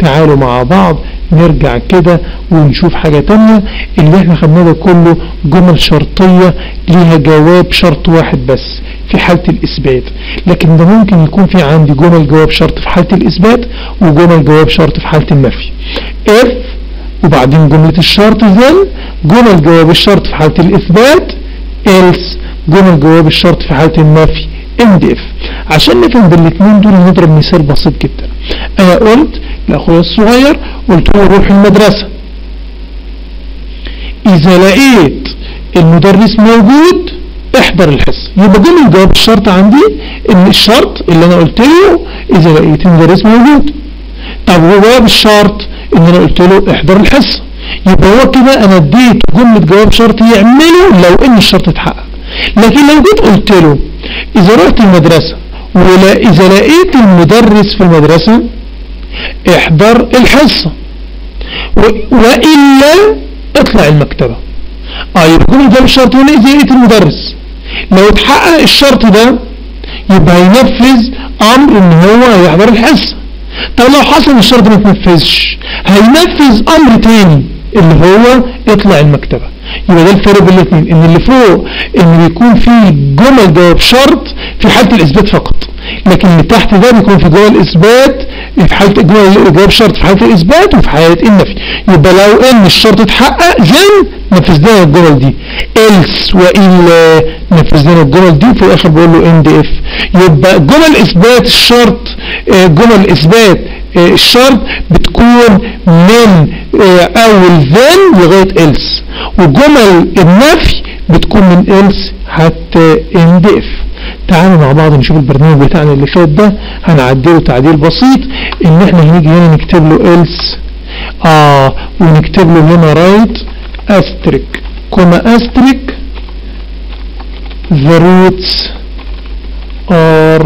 تعالوا مع بعض نرجع كده ونشوف حاجة تانية اللي احنا خدناه ده كله جمل شرطية ليها جواب شرط واحد بس في حالة الإثبات لكن ده ممكن يكون في عندي جمل جواب شرط في حالة الإثبات وجمل جواب شرط في حالة النفي if وبعدين جملة الشرط then جمل جواب الشرط في حالة الإثبات else جمل جواب الشرط في حالة النفي end if عشان نفهم بالاثنين دول نضرب مثال بسيط جدا انا قلت لاخويا الصغير قلت له روح المدرسة اذا لقيت المدرس موجود احضر الحصة يبقى جمل جواب الشرط عندي ان الشرط اللي انا قلت له اذا لقيت المدرس موجود طب جواب الشرط ان انا قلت له احضر الحصة يبقى هو كده انا اديت جملة جواب شرط يعمله لو ان الشرط اتحقق لكن لو جيت قلت له اذا رحت المدرسة ولا اذا لقيت المدرس في المدرسة احضر الحصة و- وإلا اطلع المكتبة اه يبقى جملة جواب الشرط هنا اذا لقيت المدرس لو اتحقق الشرط ده يبقى هينفذ امر ان هو هيحضر الحصة طب لو حصل الشرط ما تنفذش هينفذ امر تاني اللي هو اطلع المكتبة يبقى ده الفرق بين الاثنين ان اللي فوق ان بيكون في جمل جواب شرط في حالة الاثبات فقط لكن اللي تحت ده بيكون في جمل اثبات في حالة جمل جواب شرط في حالة الاثبات وفي حالة النفي يبقى لو ان الشرط اتحقق زين نفذ لنا الجمل دي else والا نفذ لنا الجمل دي وفي الاخر بقول له end if يبقى جمل اثبات الشرط آه، جمل اثبات آه، الشرط بتكون من آه، اول then لغاية else وجمل النفي بتكون من else حتى end if تعالوا مع بعض نشوف البرنامج بتاعنا اللي فات ده هنعدله تعديل بسيط ان احنا هنيجي هنا نكتب له else اه ونكتب له هنا رايت استريك كوما استريك the roots are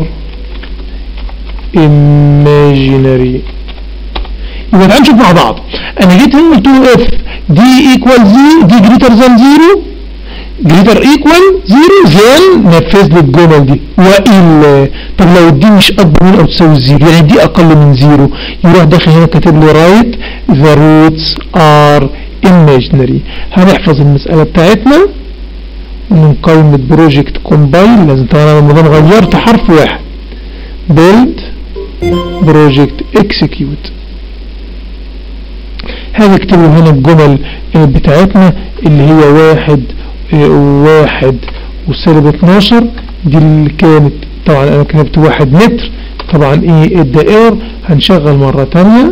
imaginary يبقى تعالوا نشوف مع بعض انا جيت هنا قلت له اف دي ايكوال زي دي جريتر ذان زيرو جريتر ايكوال زيرو زين نفذ لي الجمل دي والا طب لو دي مش اكبر من او تساوي زيرو يعني دي اقل من زيرو يروح داخل هنا كاتب لي رايت ذا روتس ار imaginary هنحفظ المسألة بتاعتنا من قائمة بروجكت كومبايل لازم طبعا انا الموضوع غيرت حرف واحد build project execute هنكتب هنا الجمل آه، بتاعتنا اللي هي واحد آه، واحد وسالب 12 دي اللي كانت طبعا انا كتبت واحد متر طبعا ايه الدائر هنشغل مرة تانية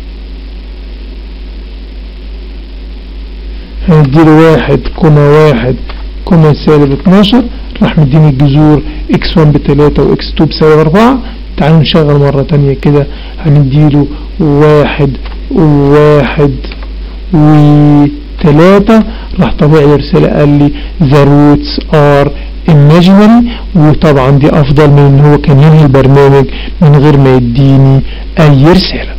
هنديله واحد كوما واحد كوما سالب 12 راح مديني الجذور x1 بتلاتة و x2 بسالب 4 تعالوا نشغل مرة تانية كده هنديله واحد وواحد وتلاتة راح طبيعي رسالة قال لي the roots are imaginary وطبعا دي افضل من ان هو كان ينهي البرنامج من غير ما يديني اي رسالة